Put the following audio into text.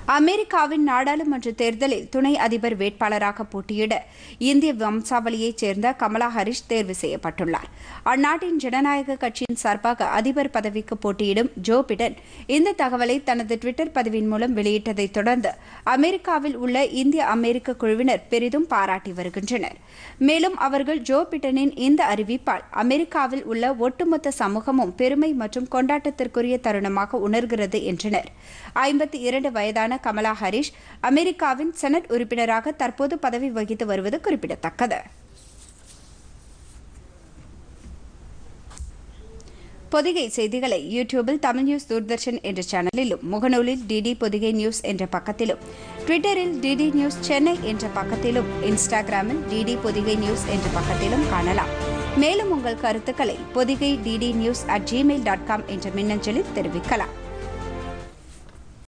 அமெரிக்காவின் நாடாளுமன்ற தேர்தலில் துணை அதிபர் வேட்பாளராக போட்டியிட இந்திய வம்சாவளியைச் சேர்ந்த கமலா ஹரிஷ் தேர்வு செய்யப்பட்டுள்ளார் அந்நாட்டின் ஜனநாயக கட்சியின் சார்பாக அதிபர் பதவிக்கு போட்டியிடும் ஜோ பிடன் இந்த தகவலை தனது டுவிட்டர் பதிவின் மூலம் வெளியிட்டதைத் தொடர்ந்து அமெரிக்காவில் உள்ள இந்திய அமெரிக்க குழுவினர் பெரிதும் பாராட்டி வருகின்றனர் மேலும் அவர்கள் ஜோ பிடனின் இந்த அறிவிப்பால் அமெரிக்காவில் உள்ள ஒட்டுமொத்த சமூகமும் பெருமை மற்றும் கொண்டாட்டத்திற்குரிய தருணமாக உணர்கிறது என்றனர் ஐம்பத்தி இரண்டு வயதான கமலா ஹரிஷ் அமெரிக்காவின் செனட் உறுப்பினராக தற்போது பதவி வகித்து வருவது குறிப்பிடத்தக்கது பொதிகை செய்திகளை யூடியூபில் தமிழ் நியூஸ் தூர்தர்ஷன் என்ற சேனலிலும் முகநூலில் டிடி பொதிகை நியூஸ் என்ற பக்கத்திலும் ட்விட்டரில் டிடி நியூஸ் சென்னை என்ற பக்கத்திலும் இன்ஸ்டாகிராமில் டிடி பொதிகை நியூஸ் என்ற பக்கத்திலும் காணலாம் மேலும் உங்கள் கருத்துக்களை Podhigai DD news at Gmail dot com என்ற மின்னஞ்சலில் தெரிவிக்கலாம்